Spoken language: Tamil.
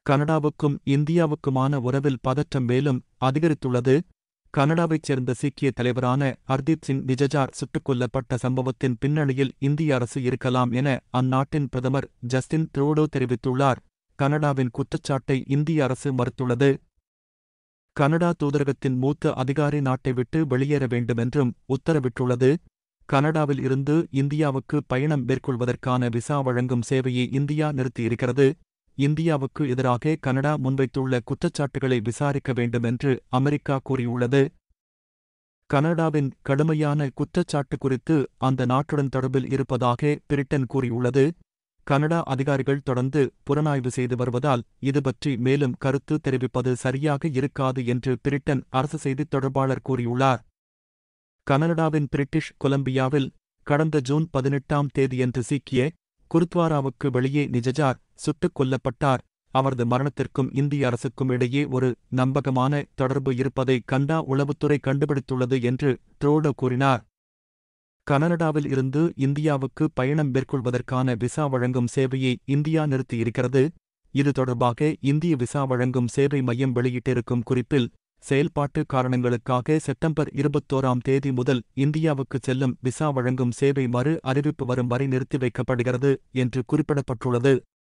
கனடாவுக்கும் இந்தியாவுக்குமான உறவில் பதற்றம் மேலும் அதிகரித்துள்ளது கனடாவைச் சேர்ந்த சீக்கிய தலைவரான ஹர்தீப் சிங் நிஜஜார் சுட்டுக் கொல்லப்பட்ட சம்பவத்தின் பின்னணியில் இந்திய அரசு இருக்கலாம் என அந்நாட்டின் பிரதமர் ஜஸ்டின் ட்ரூடோ தெரிவித்துள்ளார் கனடாவின் குற்றச்சாட்டை இந்திய அரசு மறுத்துள்ளது கனடா தூதரகத்தின் மூத்த அதிகாரி நாட்டை விட்டு வெளியேற வேண்டுமென்றும் உத்தரவிட்டுள்ளது கனடாவில் இருந்து இந்தியாவுக்கு பயணம் மேற்கொள்வதற்கான விசா வழங்கும் சேவையை இந்தியா நிறுத்தியிருக்கிறது இந்தியாவுக்கு எதிராக கனடா முன்வைத்துள்ள குற்றச்சாட்டுகளை விசாரிக்க வேண்டுமென்று அமெரிக்கா கூறியுள்ளது கனடாவின் கடுமையான குற்றச்சாட்டு குறித்து அந்த நாட்டுடன் தொடர்பில் இருப்பதாக பிரிட்டன் கூறியுள்ளது கனடா அதிகாரிகள் தொடர்ந்து புலனாய்வு செய்து வருவதால் இதுபற்றி மேலும் கருத்து தெரிவிப்பது சரியாக இருக்காது என்று பிரிட்டன் அரசு செய்தித் தொடர்பாளர் கூறியுள்ளார் கனடாவின் பிரிட்டிஷ் கொலம்பியாவில் கடந்த ஜூன் பதினெட்டாம் தேதியன்று சீக்கிய குருத்வாராவுக்கு வெளியே நிஜஜார் சுட்டுக் கொல்லப்பட்டார் அவரது மரணத்திற்கும் இந்திய அரசுக்கும் இடையே ஒரு நம்பகமான தொடர்பு இருப்பதை கண்டா உளவுத்துறை கண்டுபிடித்துள்ளது என்று ட்ரோடோ கூறினார் கனடாவில் இருந்து இந்தியாவுக்கு பயணம் மேற்கொள்வதற்கான விசா வழங்கும் சேவையை இந்தியா நிறுத்தியிருக்கிறது இது தொடர்பாக இந்திய விசா வழங்கும் சேவை மையம் வெளியிட்டிருக்கும் குறிப்பில் செயல்பாட்டு காரணங்களுக்காக செப்டம்பர் இருபத்தோராம் தேதி முதல் இந்தியாவுக்கு செல்லும் விசா வழங்கும் சேவை மறு அறிவிப்பு வரும் வரை நிறுத்தி வைக்கப்படுகிறது என்று குறிப்பிடப்பட்டுள்ளது